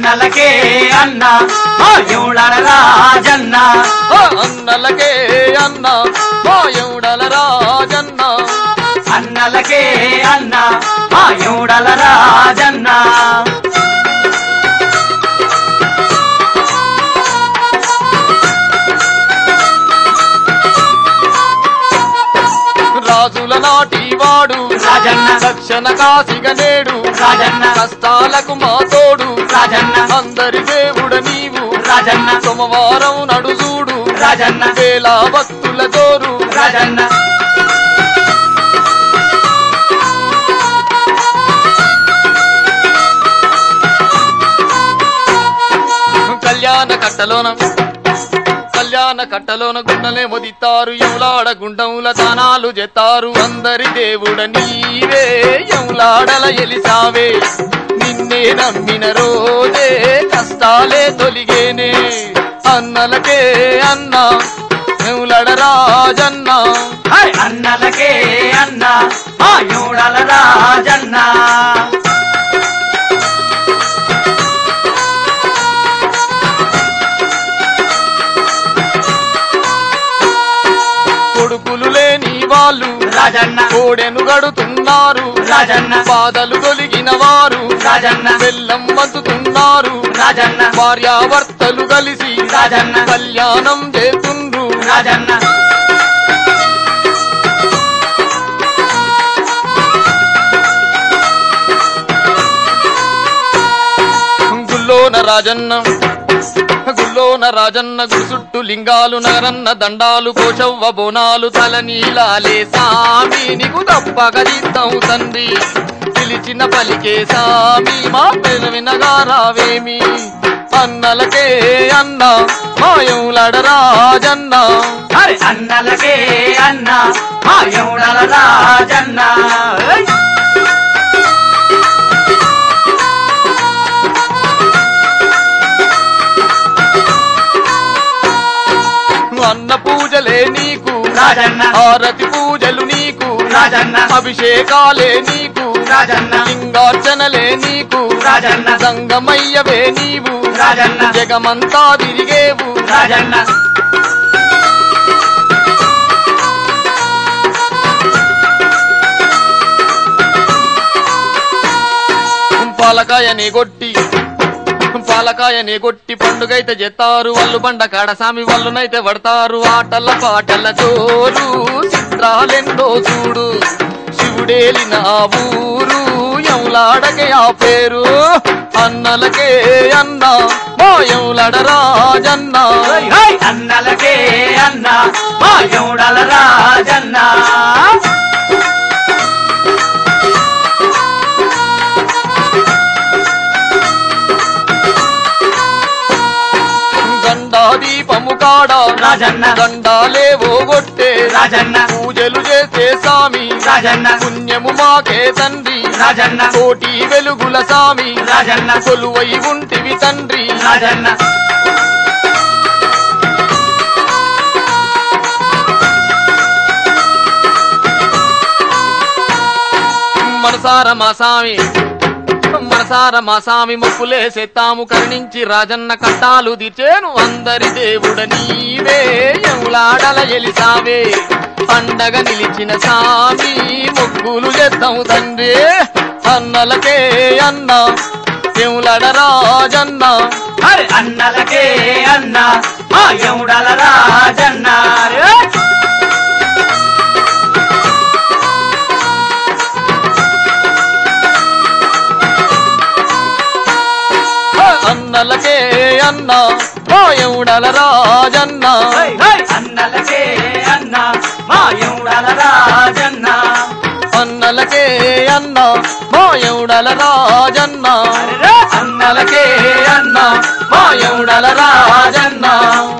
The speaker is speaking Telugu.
అన్నలకే అన్న మా యూడల రాజన్న ఆ అన్నలకే అన్న మా ఎవడల రాజన్న అన్నలకే అన్న మా యూడల రాజన్న రాజుల నాటి వాడు రాజన్న దక్షిణ కాశిగ నేడు రాజన్న కష్టాలకు మా తోడు రాజన్న అందరి దేవుడ నీవు రాజన్న సోమవారం నడుజూడు రాజన్న వేల భక్తుల తోరు రాజన్న కళ్యాణ కట్టలోన కళ్యాణ కట్టలోన గుండలే మొదితారు ఎవులాడ గుండముల దానాలు జెత్తారు అందరి దేవుడ నీవే ఎవులాడల ఎలిసావే నిన్నే నమ్మిన రోజే కష్టాలే తొలిగేనే అన్నలకే అన్న ఎవులడ రాజన్న హై! అన్నలకే అన్న మా యూడల రాజన్న కొడుకులు లేని వాళ్ళు రాజన్న కోడెను గడుతున్నారు రాజన్న బాధలు తొలిగిన వారు రాజన్న బెల్లం మంచుతున్నారు రాజన్న భార్యాభర్తలు కలిసి రాజన్న కళ్యాణం చేతుండ్రు రాజన్న గుల్లోన రాజన్న గుల్లోన రాజన్న గుడిసుట్టు లింగాలు నగరన్న దండాలు కోశవ్వ బోనాలు తల నీలాలే సామి నీకు తప్పగదిద్దాం తండ్రి పిలిచిన పలికే సామి మా పేరు వినగా రావేమి అన్నలకే అన్న మాయంలడ రాజన్న హై! అన్నలకే అన్న మా యూడల రాజన్న హై! అన్న పూజలే నీకు రాజన్న హారతి పూజలు నీకు రాజన్న అభిషేకాలే నీకు రాజన్న లింగార్చనలే నీకు రాజన్న సంగమయ్యవే నీవు రాజన్న జగమంతా తిరిగేవు రాజన్న పాలకాయని కొట్టి పాలకాయని కొట్టి పండుగైతే చెత్తారు వాళ్ళు బండ కాడసామి వాళ్ళనైతే పడతారు ఆటల పాటల జోరు చిత్రాలెన్నో చూడు శివుడేలిన ఆ ఊరు ఎవులాడకే ఆ పేరు అన్నలకే అన్న మా ఎవులడ రాజన్న హై! హై! అన్నలకే అన్న మా యూడల రాజన్న గండా దీపము కాడ రాజన్న గండాలే ఓగొట్టే రాజన్న పూజలు చేసే సామి రాజన్న పుణ్యము మాకే తండ్రి రాజన్న కోటి వెలుగుల సామి రాజన్న కొలువై ఉంటివి తండ్రి రాజన్న మనసార మా సామి మనసార మా సామి మొక్కులేసే తాము కరుణించి రాజన్న కట్టాలు దిచేను అందరి దేవుడ నీవే ఎవులాడల ఎలిసావే పండగ నిలిచిన సామి మొక్కులు చేద్దాం తండ్రి అన్నలకే అన్న ఎవులడ రాజన్న హరి అన్నలకే అన్న మా యూడల రాజన్న హరి! అన్నలకే అన్న మా ఎవుడల రాజన్న హై! హై! అన్నలకే అన్న మా యూడల రాజన్న అన్నలకే అన్న మా ఎవుడల రాజన్న హరి! అన్నలకే అన్న మా యూడల రాజన్న